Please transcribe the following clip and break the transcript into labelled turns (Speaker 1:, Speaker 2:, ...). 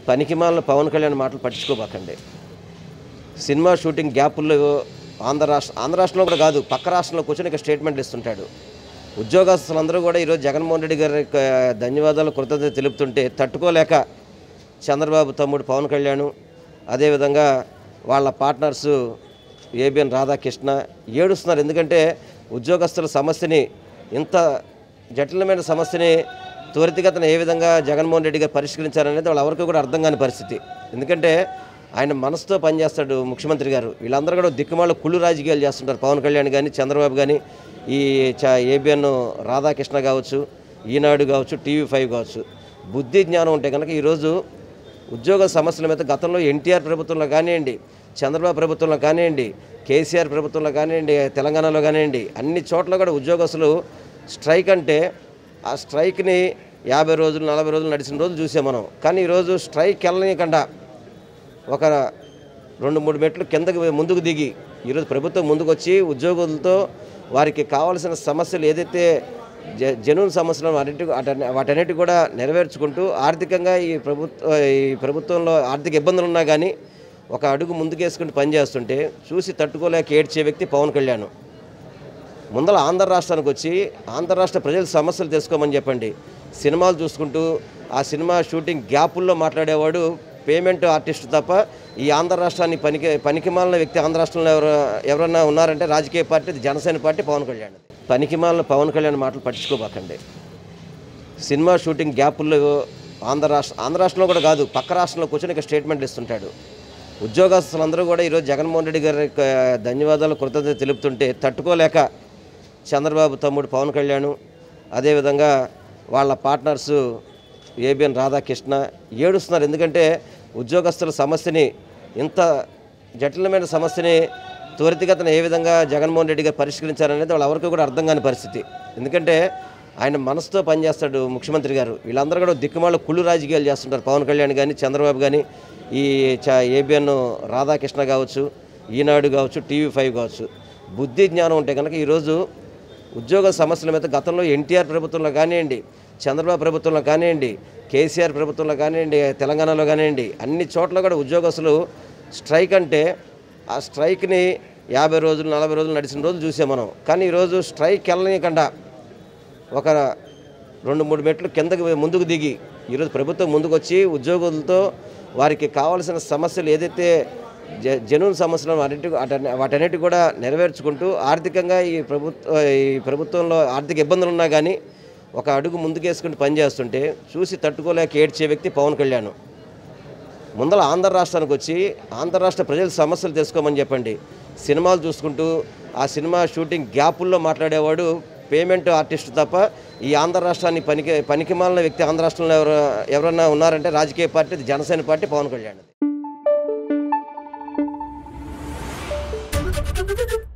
Speaker 1: పనికిమాలిన పవన్ కళ్యాణ్ మాటలు పట్టించుకోబాకండి సినిమా షూటింగ్ గ్యాపుల్లో ఆంధ్ర రాష్ట్ర ఆంధ్ర రాష్ట్రంలో కూడా కాదు పక్క రాష్ట్రంలో కూర్చొని ఇక స్టేట్మెంట్లు ఇస్తుంటాడు ఉద్యోగస్తులందరూ కూడా ఈరోజు జగన్మోహన్ రెడ్డి గారి యొక్క ధన్యవాదాలు కృతజ్ఞత తెలుపుతుంటే తట్టుకోలేక చంద్రబాబు తమ్ముడు పవన్ కళ్యాణ్ అదేవిధంగా వాళ్ళ పార్ట్నర్స్ ఏబిఎన్ రాధాకృష్ణ ఏడుస్తున్నారు ఎందుకంటే ఉద్యోగస్తుల సమస్యని ఇంత జటిలమైన సమస్యని త్వరితగతిన ఏ విధంగా జగన్మోహన్ రెడ్డి గారు పరిష్కరించారనేది వాళ్ళ ఎవరికి కూడా అర్థం కాని పరిస్థితి ఎందుకంటే ఆయన మనసుతో పనిచేస్తాడు ముఖ్యమంత్రి గారు వీళ్ళందరూ కూడా దిక్కుమాల కుళ్ళు రాజకీయాలు చేస్తుంటారు పవన్ కళ్యాణ్ కానీ చంద్రబాబు కానీ ఈ చ ఏబిఎన్ రాధాకృష్ణ కావచ్చు ఈనాడు కావచ్చు టీవీ ఫైవ్ కావచ్చు బుద్ధి జ్ఞానం ఉంటే కనుక ఈరోజు ఉద్యోగ సమస్యల మీద గతంలో ఎన్టీఆర్ ప్రభుత్వంలో కానివ్వండి చంద్రబాబు ప్రభుత్వంలో కానివ్వండి కేసీఆర్ ప్రభుత్వంలో కానివ్వండి తెలంగాణలో కానివ్వండి అన్ని చోట్ల కూడా ఉద్యోగస్తులు స్ట్రైక్ అంటే ఆ స్ట్రైక్ని యాభై రోజులు నలభై రోజులు నడిచిన రోజులు చూసాం మనం కానీ ఈరోజు స్ట్రైక్ వెళ్ళనీయకుండా ఒక రెండు మూడు మెట్లు కిందకి ముందుకు దిగి ఈరోజు ప్రభుత్వం ముందుకు వచ్చి ఉద్యోగులతో వారికి కావాల్సిన సమస్యలు ఏదైతే జ జనూన్ సమస్యలు వాటి వాటన్నిటి కూడా నెరవేర్చుకుంటూ ఆర్థికంగా ఈ ప్రభుత్వ ఈ ప్రభుత్వంలో ఆర్థిక ఇబ్బందులు ఉన్నా కానీ ఒక అడుగు ముందుకేసుకుంటూ పనిచేస్తుంటే చూసి తట్టుకోలేక ఏడ్చే వ్యక్తి పవన్ కళ్యాణ్ ముందర ఆంధ్ర రాష్ట్రానికి వచ్చి ఆంధ్ర రాష్ట్ర ప్రజల సమస్యలు తెలుసుకోమని చెప్పండి సినిమాలు చూసుకుంటూ ఆ సినిమా షూటింగ్ గ్యాపుల్లో మాట్లాడేవాడు పేమెంట్ ఆర్టిస్ట్ తప్ప ఈ ఆంధ్ర రాష్ట్రాన్ని పనికి పనికిమాలిన వ్యక్తి ఆంధ్ర రాష్ట్రంలో ఎవరు ఎవరన్నా ఉన్నారంటే రాజకీయ పార్టీ అది జనసేన పార్టీ పవన్ కళ్యాణ్ పనికిమాలిన పవన్ కళ్యాణ్ మాటలు పట్టించుకోబాకండి సినిమా షూటింగ్ గ్యాపుల్లో ఆంధ్ర రాష్ట్ర ఆంధ్ర రాష్ట్రంలో కూడా కాదు పక్క రాష్ట్రంలో కూర్చొని ఇక స్టేట్మెంట్లు ఇస్తుంటాడు ఉద్యోగస్తులందరూ కూడా ఈరోజు జగన్మోహన్ రెడ్డి గారి యొక్క ధన్యవాదాలు కృతజ్ఞత తెలుపుతుంటే తట్టుకోలేక చంద్రబాబు తమ్ముడు పవన్ కళ్యాణ్ అదేవిధంగా వాళ్ళ పార్ట్నర్స్ ఏబిఎన్ రాధాకృష్ణ ఏడుస్తున్నారు ఎందుకంటే ఉద్యోగస్తుల సమస్యని ఇంత జటిలమైన సమస్యని త్వరితగతిన ఏ విధంగా జగన్మోహన్ రెడ్డి గారు పరిష్కరించారనేది వాళ్ళ ఎవరికి కూడా అర్థం కాని పరిస్థితి ఎందుకంటే ఆయన మనసుతో పనిచేస్తాడు ముఖ్యమంత్రి గారు వీళ్ళందరూ కూడా దిక్కుమాల కుళ్ళు రాజకీయాలు చేస్తుంటారు పవన్ కళ్యాణ్ కానీ చంద్రబాబు కానీ ఈ చ ఏబిఎన్ రాధాకృష్ణ కావచ్చు ఈనాడు కావచ్చు టీవీ ఫైవ్ కావచ్చు బుద్ధి జ్ఞానం ఉంటే కనుక ఈరోజు ఉద్యోగ సమస్యల మీద గతంలో ఎన్టీఆర్ ప్రభుత్వంలో కానివ్వండి చంద్రబాబు ప్రభుత్వంలో కానివ్వండి కేసీఆర్ ప్రభుత్వంలో కానివ్వండి తెలంగాణలో కానివ్వండి అన్ని చోట్ల కూడా ఉద్యోగస్తులు స్ట్రైక్ అంటే ఆ స్ట్రైక్ని యాభై రోజులు నలభై రోజులు నడిచిన రోజులు చూసాం మనం కానీ ఈరోజు స్ట్రైక్ వెళ్ళనీయకుండా ఒక రెండు మూడు మెట్లు కిందకి ముందుకు దిగి ఈరోజు ప్రభుత్వం ముందుకు వచ్చి ఉద్యోగులతో వారికి కావాల్సిన సమస్యలు ఏదైతే జ జనూన్ సమస్యలు వాటి వాటన్నిటి కూడా నెరవేర్చుకుంటూ ఆర్థికంగా ఈ ప్రభుత్వ ఈ ప్రభుత్వంలో ఆర్థిక ఇబ్బందులు ఉన్నా కానీ ఒక అడుగు ముందుకేసుకుంటూ పనిచేస్తుంటే చూసి తట్టుకోలేక ఏడ్చే వ్యక్తి పవన్ కళ్యాణ్ ముందర ఆంధ్ర రాష్ట్రానికి వచ్చి ఆంధ్ర రాష్ట్ర ప్రజల సమస్యలు తెలుసుకోమని చెప్పండి సినిమాలు చూసుకుంటూ ఆ సినిమా షూటింగ్ గ్యాపుల్లో మాట్లాడేవాడు పేమెంట్ ఆర్టిస్ట్ తప్ప ఈ ఆంధ్ర రాష్ట్రాన్ని పనికి పనికిమాలిన వ్యక్తి ఆంధ్ర రాష్ట్రంలో ఎవరు ఎవరన్నా ఉన్నారంటే రాజకీయ పార్టీ అది Janasena party Pawan Kalyan
Speaker 2: Thank you.